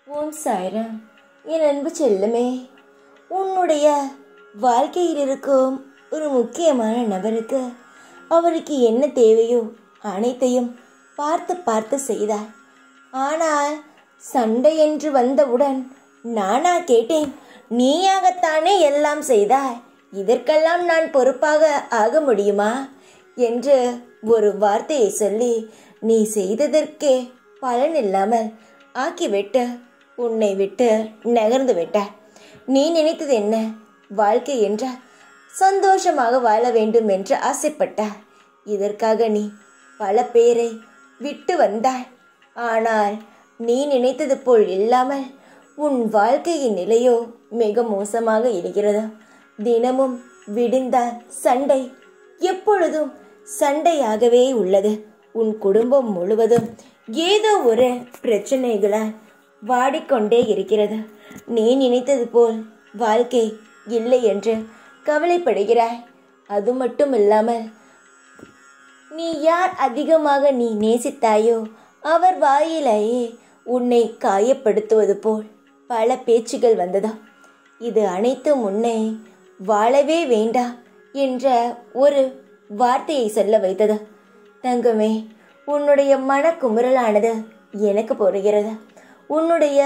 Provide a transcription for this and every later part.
ஓம் சாய்ராம் என் அன்பு செல்லமே உன்னுடைய வாழ்க்கையில் இருக்கும் ஒரு முக்கியமான நபருக்கு அவருக்கு என்ன தேவையோ அனைத்தையும் பார்த்து பார்த்து செய்தார் ஆனால் சண்டை என்று வந்தவுடன் நானா கேட்டேன் நீயாகத்தானே எல்லாம் செய்தாய் இதற்கெல்லாம் நான் பொறுப்பாக ஆக முடியுமா என்று ஒரு வார்த்தையை சொல்லி நீ செய்ததற்கே பலன் இல்லாமல் ஆக்கிவிட்டு உன்னை விட்டு நகர்ந்து விட்டார் நீ நினைத்தது என்ன வாழ்க்கை என்ற சந்தோஷமாக வாழ வேண்டும் என்று ஆசைப்பட்டார் இதற்காக நீ பல பேரை விட்டு வந்தாய் ஆனால் நீ நினைத்தது போல் இல்லாமல் உன் வாழ்க்கையின் நிலையோ மிக மோசமாக இருக்கிறது தினமும் விடிந்தால் சண்டை எப்பொழுதும் சண்டையாகவே உள்ளது உன் குடும்பம் முழுவதும் ஏதோ ஒரு பிரச்சனைகளால் வாடிக்கொண்டே இருக்கிறது நீ நினைத்தது போல் வாழ்க்கை இல்லை என்று கவலைப்படுகிறாய் அது மட்டும் இல்லாமல் நீ யார் அதிகமாக நீ நேசித்தாயோ அவர் வாயிலேயே உன்னை காயப்படுத்துவது போல் பல பேச்சுகள் வந்ததா இது அனைத்தும் உன்னை வாழவே வேண்டாம் என்ற ஒரு வார்த்தையை சொல்ல வைத்தது தங்கமே உன்னுடைய மனக்குமுறலானது எனக்கு புரிகிறது உன்னுடைய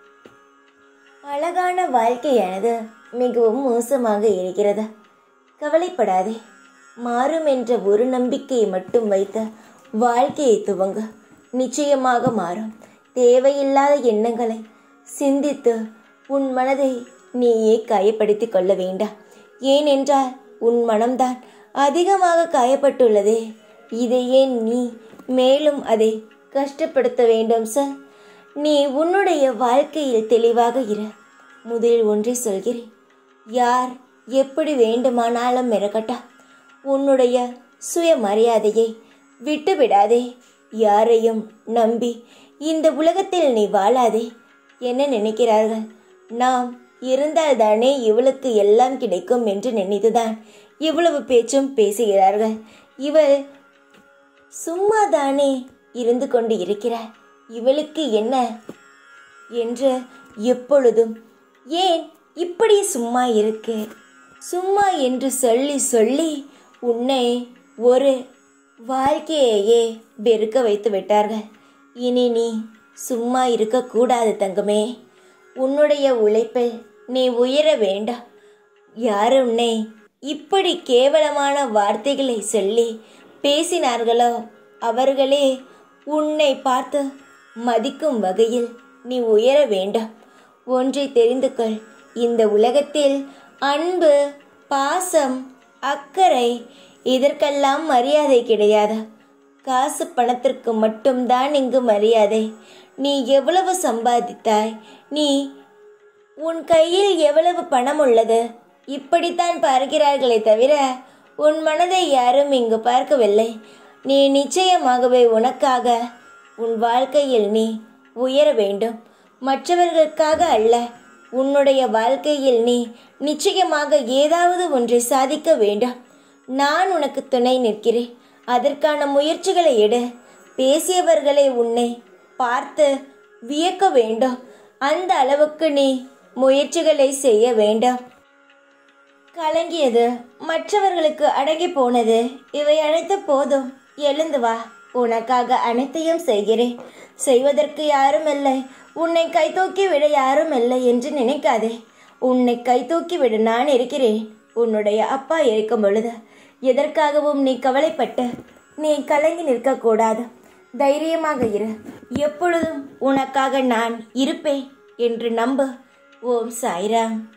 அழகான வாழ்க்கையானது மிகவும் மோசமாக இருக்கிறது கவலைப்படாதே மாறும் என்ற ஒரு நம்பிக்கையை மட்டும் வைத்த வாழ்க்கையை துவங்க நிச்சயமாக மாறும் தேவையில்லாத எண்ணங்களை சிந்தித்து உன் மனதை நீயே காயப்படுத்திக் கொள்ள வேண்டாம் ஏனென்றால் உன் மனம்தான் அதிகமாக காயப்பட்டுள்ளதே இதை ஏன் நீ மேலும் அதை கஷ்டப்படுத்த வேண்டும் சார் நீ உன்னுடைய வாழ்க்கையில் தெளிவாக இரு முதலில் ஒன்றை சொல்கிறேன் யார் எப்படி வேண்டுமானாலும் இருக்கட்டும் உன்னுடைய சுயமரியாதையை விட்டு விடாதே யாரையும் நம்பி இந்த உலகத்தில் நீ வாழாதே என்ன நினைக்கிறார்கள் நாம் இருந்தால்தானே இவளுக்கு எல்லாம் கிடைக்கும் என்று நினைத்துதான் இவ்வளவு பேச்சும் பேசுகிறார்கள் இவள் சும்மாதானே இருந்து கொண்டு இருக்கிறார் இவளுக்கு என்ன என்று எப்பொழுதும் ஏன் இப்படி சும்மா இருக்கு சும்மா என்று சொல்லி சொல்லி உன்னை ஒரு வாழ்க்கையையே வெறுக்க வைத்து விட்டார்கள் இனி நீ சும்மா இருக்கக்கூடாது தங்கமே உன்னுடைய உழைப்பில் நீ உயர வேண்டாம் யார் உன்னை இப்படி கேவலமான வார்த்தைகளை சொல்லி பேசினார்களோ அவர்களே உன்னை பார்த்து மதிக்கும் வகையில் நீ உயர வேண்டாம் ஒன்றை தெரிந்து கொள் இந்த உலகத்தில் அன்பு பாசம் அக்கறை இதற்கெல்லாம் மரியாதை கிடையாது காசு பணத்திற்கு மட்டும்தான் இங்கு மரியாதை நீ எவ்வளவு சம்பாதித்தாய் நீ உன் கையில் எவ்வளவு பணம் உள்ளது இப்படித்தான் பார்க்கிறார்களே தவிர உன் மனதை யாரும் இங்கு பார்க்கவில்லை நீ நிச்சயமாகவே உனக்காக உன் வாழ்க்கையில் நீ உயர வேண்டும் மற்றவர்களுக்காக அல்ல உன்னுடைய வாழ்க்கையில் நீ நிச்சயமாக ஏதாவது ஒன்றை சாதிக்க வேண்டும் நான் உனக்கு துணை நிற்கிறேன் அதற்கான முயற்சிகளை எடு பேசியவர்களை உன்னை பார்த்து வியக்க வேண்டும் அந்த அளவுக்கு நீ முயற்சிகளை செய்ய வேண்டும் கலங்கியது மற்றவர்களுக்கு அடங்கி போனது இவை அனைத்து போதும் எழுந்து வா உனக்காக அனைத்தையும் செய்கிறேன் செய்வதற்கு யாரும் இல்லை உன்னை கை தூக்கி விட யாரும் இல்லை என்று நினைக்காதே உன்னை கை தூக்கி விட நான் இருக்கிறேன் உன்னுடைய அப்பா இருக்கும் பொழுது எதற்காகவும் நீ கவலைப்பட்டு நீ கலங்கி நிற்கக்கூடாது தைரியமாக இரு எப்பொழுதும் உனக்காக நான் இருப்பேன் என்று நம்பு ஓம் சாய்ராம்